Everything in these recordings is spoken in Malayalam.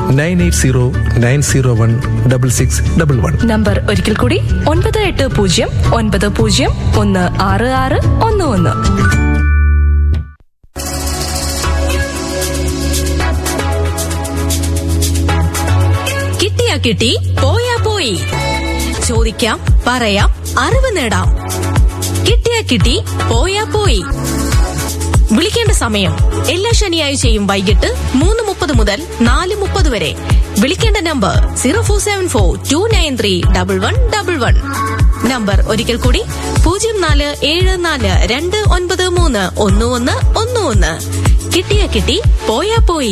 Nine eight zero nine zero one double six double one number ഒരിക്കൽ കൂടി ഒൻപത് എട്ട് പൂജ്യം ഒൻപത് പൂജ്യം ഒന്ന് ആറ് ആറ് ഒന്ന് ഒന്ന് കിട്ടിയാ കിട്ടി പോയാ പോയി ചോദിക്കാം പറയാം അറിവ് നേടാം കിട്ടിയാ കിട്ടി പോയാ പോയി വിളിക്കേണ്ട സമയം എല്ലാ ശനിയാഴ്ചയും വൈകിട്ട് മൂന്ന് മുപ്പത് മുതൽ നാല് മുപ്പത് വരെ വിളിക്കേണ്ട number zero four seven four two nine three double one double one number ഒരിക്കൽ കൂടി പൂജ്യം നാല് ഏഴ് നാല് രണ്ട് ഒൻപത് മൂന്ന് ഒന്ന് ഒന്ന് ഒന്ന് ഒന്ന് കിട്ടിയാ കിട്ടി പോയാ പോയി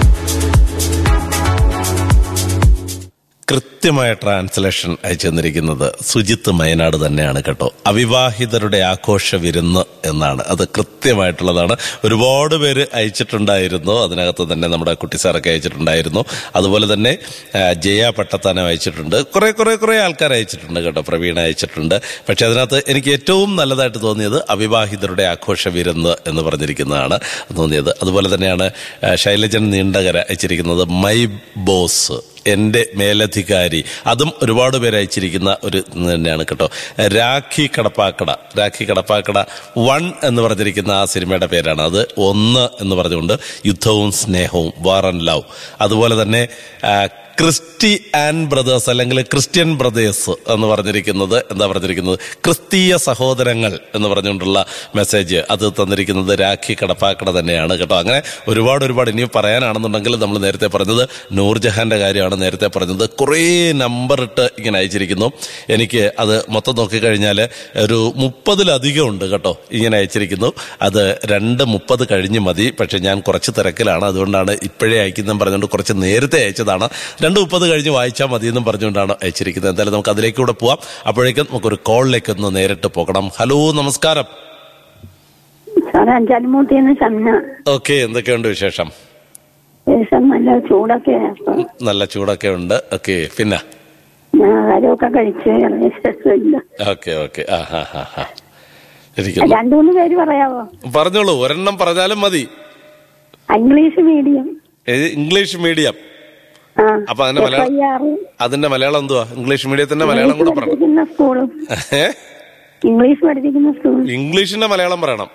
കൃത്യമായ ട്രാൻസ്ലേഷൻ അയച്ചു തന്നിരിക്കുന്നത് സുജിത്ത് മയനാട് തന്നെയാണ് കേട്ടോ അവിവാഹിതരുടെ ആഘോഷ വിരുന്ന് എന്നാണ് അത് കൃത്യമായിട്ടുള്ളതാണ് ഒരുപാട് പേര് അയച്ചിട്ടുണ്ടായിരുന്നു അതിനകത്ത് തന്നെ നമ്മുടെ കുട്ടിസാറൊക്കെ അയച്ചിട്ടുണ്ടായിരുന്നു അതുപോലെ തന്നെ ആ, ജയ പട്ടത്താനം അയച്ചിട്ടുണ്ട് കുറെ കുറെ കുറെ ആൾക്കാർ അയച്ചിട്ടുണ്ട് കേട്ടോ പ്രവീണ അയച്ചിട്ടുണ്ട് പക്ഷെ അതിനകത്ത് എനിക്ക് ഏറ്റവും നല്ലതായിട്ട് തോന്നിയത് അവിവാഹിതരുടെ ആഘോഷ വിരുന്ന് എന്ന് പറഞ്ഞിരിക്കുന്നതാണ് തോന്നിയത് അതുപോലെ തന്നെയാണ് ആ, ശൈലജൻ നീണ്ടകര അയച്ചിരിക്കുന്നത് മൈ ബോസ് എന്റെ മേലധികാരി അതും ഒരുപാട് പേര് അയച്ചിരിക്കുന്ന ഒരു ഇത് തന്നെയാണ് കേട്ടോ രാഖി കടപ്പാക്കട രാഖി കടപ്പാക്കട വൺ എന്ന് പറഞ്ഞിരിക്കുന്ന ആ സിനിമയുടെ പേരാണ് അത് ഒന്ന് എന്ന് പറഞ്ഞുകൊണ്ട് യുദ്ധവും സ്നേഹവും വാർ ആൻഡ് ലവ് അതുപോലെ തന്നെ ആ, ക്രിസ്റ്റി ആൻഡ് ബ്രദേഴ്സ് അല്ലെങ്കിൽ ക്രിസ്ത്യൻ ബ്രദേഴ്സ് എന്ന് പറഞ്ഞിരിക്കുന്നത് എന്താ പറഞ്ഞിരിക്കുന്നത് ക്രിസ്തീയ സഹോദരങ്ങൾ എന്ന് പറഞ്ഞുകൊണ്ടുള്ള മെസ്സേജ് അത് തന്നിരിക്കുന്നത് രാഖി കടപ്പാക്കട തന്നെയാണ് കേട്ടോ അങ്ങനെ ഒരുപാട് ഒരുപാട് ഇനി പറയാനാണെന്നുണ്ടെങ്കിൽ നമ്മൾ നേരത്തെ പറഞ്ഞത് നൂർജഹാന്റെ കാര്യമാണ് നേരത്തെ പറഞ്ഞത് കുറേ നമ്പർ ഇട്ട് ഇങ്ങനെ അയച്ചിരിക്കുന്നു എനിക്ക് അത് മൊത്തം നോക്കിക്കഴിഞ്ഞാൽ ഒരു മുപ്പതിലധികം ഉണ്ട് കേട്ടോ ഇങ്ങനെ അയച്ചിരിക്കുന്നു അത് രണ്ട് മുപ്പത് കഴിഞ്ഞ് മതി പക്ഷെ ഞാൻ കുറച്ച് തിരക്കിലാണ് അതുകൊണ്ടാണ് ഇപ്പോഴേ അയക്കുന്നതെന്ന് പറഞ്ഞുകൊണ്ട് കുറച്ച് നേരത്തെ അയച്ചതാണ് രണ്ട് മുപ്പത് കഴിഞ്ഞ് വായിച്ചാൽ മതി എന്നും പറഞ്ഞുകൊണ്ടാണ് അയച്ചിരിക്കുന്നത് എന്തായാലും നമുക്ക് അതിലേക്കൂടെ പോവാം അപ്പോഴേക്കും നമുക്കൊരു കോളിലേക്ക് ഒന്ന് നേരിട്ട് പോകണം ഹലോ നമസ്കാരം സാറേ അഞ്ചാലുമൂട്ടിന്ന് ഷംന ഓക്കെ എന്തൊക്കെയുണ്ട് വിശേഷം ശേഷം നല്ല ചൂടൊക്കെ അപ്പം നല്ല ചൂടൊക്കെ ഉണ്ട് ഓക്കെ പിന്നെ ഞാൻ ആഹാരമൊക്കെ കഴിച്ച് ഇറങ്ങിയ ശേഷമില്ല ഓക്കെ ഓക്കെ ആ ഹാ ഹാ ഹാ ഇരിക്കുന്നു രണ്ടു മൂന്ന് പേര് പറയാവോ പറഞ്ഞോളൂ ഒരെണ്ണം പറഞ്ഞാലും മതി ഇംഗ്ലീഷ് മീഡിയം ഏത് ഇംഗ്ലീഷ് മീഡിയം ആ അപ്പൊ അതിന്റെ മലയാളം FIR, അതിന്റെ മലയാളം എന്തുവാ ഇംഗ്ലീഷ് മീഡിയത്തിന്റെ മലയാളം കൂടെ പറയണം പഠിപ്പിക്കുന്ന സ്കൂളും ഏ? ഇംഗ്ലീഷ് പഠിപ്പിക്കുന്ന സ്കൂൾ ഇംഗ്ലീഷിന്റെ മലയാളം പറയണം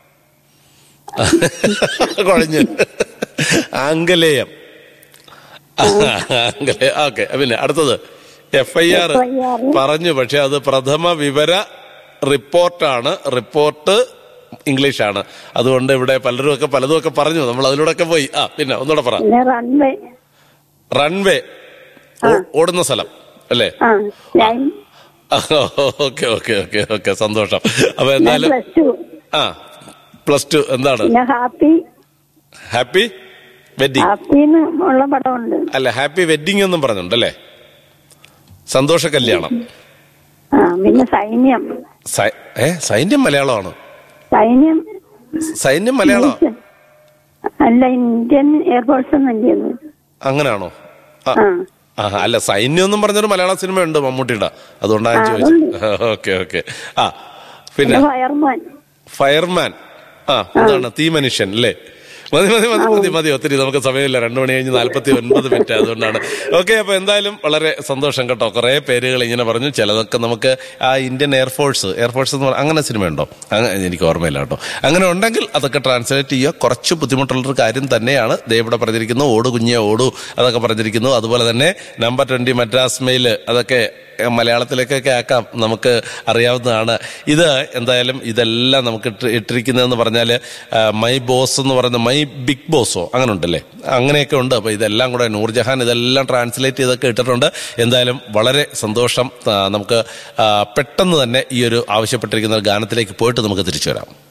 കുഴഞ്ഞ് ആംഗലേയം ആംഗലേയം ഓക്കെ പിന്നെ അടുത്തത് എഫ് ഐ ആർ FIR. പറഞ്ഞു പക്ഷെ അത് പ്രഥമ വിവര റിപ്പോർട്ടാണ് റിപ്പോർട്ട് ഇംഗ്ലീഷാണ് അതുകൊണ്ട് ഇവിടെ പലരും ഒക്കെ പലതും ഒക്കെ പറഞ്ഞു നമ്മൾ അതിലൂടെ ഒക്കെ പോയി ആ പിന്നെ ഒന്നുകൂടെ പറ പിന്നെ റൺവേ റൺവേ ഓ- ഓടുന്ന സ്ഥലം അല്ലേ ആ line okay okay okay okay സന്തോഷം അപ്പൊ ഞാൻ എന്തായാലും പ്ലസ് ടു ആ പ്ലസ് ടു എന്താണ് പിന്നെ ഹാപ്പി ഹാപ്പി വെഡിങ് ഹാപ്പിന്ന് ഉള്ള പടമുണ്ട് അല്ല ഹാപ്പി വെഡിങ് എന്നും പറഞ്ഞിട്ടുണ്ടല്ലേ സന്തോഷ കല്യാണം ആ പിന്നെ സൈന്യം സൈ- ഏ സൈന്യം മലയാളമാണ് സൈന്യം സൈന്യം മലയാളം അല്ല ഇന്ത്യൻ എയർഫോഴ്സ് എന്നല്ലേ അത്? അങ്ങനെയാണോ ആ ആ ആ, അല്ല സൈന്യം എന്നും പറഞ്ഞൊരു മലയാള സിനിമ ഉണ്ട് മമ്മൂട്ടിയുടെ അതുകൊണ്ടാണ് ഞാൻ ആ, ചോദിച്ചത് ഓക്കെ ഓക്കെ ആ പിന്നെ പിന്നെ ഫയർമാൻ ഫയർമാൻ ആ അതാണ് തീ മനുഷ്യൻ അല്ലേ മതി മതി മതി മതി മതി ഒത്തിരി നമുക്ക് സമയമില്ല രണ്ടു മണി കഴിഞ്ഞ് നാല്പത്തി ഒൻപത് മിനിറ്റ് അതുകൊണ്ടാണ് ഓക്കെ അപ്പൊ എന്തായാലും വളരെ സന്തോഷം കേട്ടോ കുറെ പേരുകൾ ഇങ്ങനെ പറഞ്ഞു ചിലതൊക്കെ നമുക്ക് ആ ഇന്ത്യൻ എയർഫോഴ്സ് എയർഫോഴ്സ് എന്ന് പറഞ്ഞാൽ അങ്ങനെ സിനിമയുണ്ടോ അങ്ങനെ എനിക്ക് ഓർമ്മയില്ല കേട്ടോ അങ്ങനെ ഉണ്ടെങ്കിൽ അതൊക്കെ ട്രാൻസ്ലേറ്റ് ചെയ്യുക കുറച്ച് ബുദ്ധിമുട്ടുള്ളൊരു കാര്യം തന്നെയാണ് ദേ ഇവിടെ പറഞ്ഞിരിക്കുന്നു ഓടു കുഞ്ഞെ ഓടു അതൊക്കെ പറഞ്ഞിരിക്കുന്നു അതുപോലെ തന്നെ നമ്പർ ട്വന്റി മദ്രാസ് മെയിൽ അതൊക്കെ ഏഹ് മലയാളത്തിലേക്കൊക്കെ ആക്കാം നമുക്ക് അറിയാവുന്നതാണ് ഇത് എന്തായാലും ഇതെല്ലാം നമുക്ക് ഇട്ട് ഇട്ടിരിക്കുന്നതെന്ന് പറഞ്ഞാൽ മൈ ബോസ് എന്ന് പറയുന്ന മൈ ബിഗ് ബോസോ അങ്ങനെ ഉണ്ടല്ലേ അങ്ങനെയൊക്കെ ഉണ്ട് അപ്പോൾ ഇതെല്ലാം കൂടെ നൂർജഹാൻ ഇതെല്ലാം ട്രാൻസ്ലേറ്റ് ചെയ്തൊക്കെ ഇട്ടിട്ടുണ്ട് എന്തായാലും വളരെ സന്തോഷം ആ, നമുക്ക് ആ, പെട്ടെന്ന് തന്നെ ഈ ഒരു ആവശ്യപ്പെട്ടിരിക്കുന്ന ഗാനത്തിലേക്ക് പോയിട്ട് നമുക്ക് തിരിച്ചു വരാം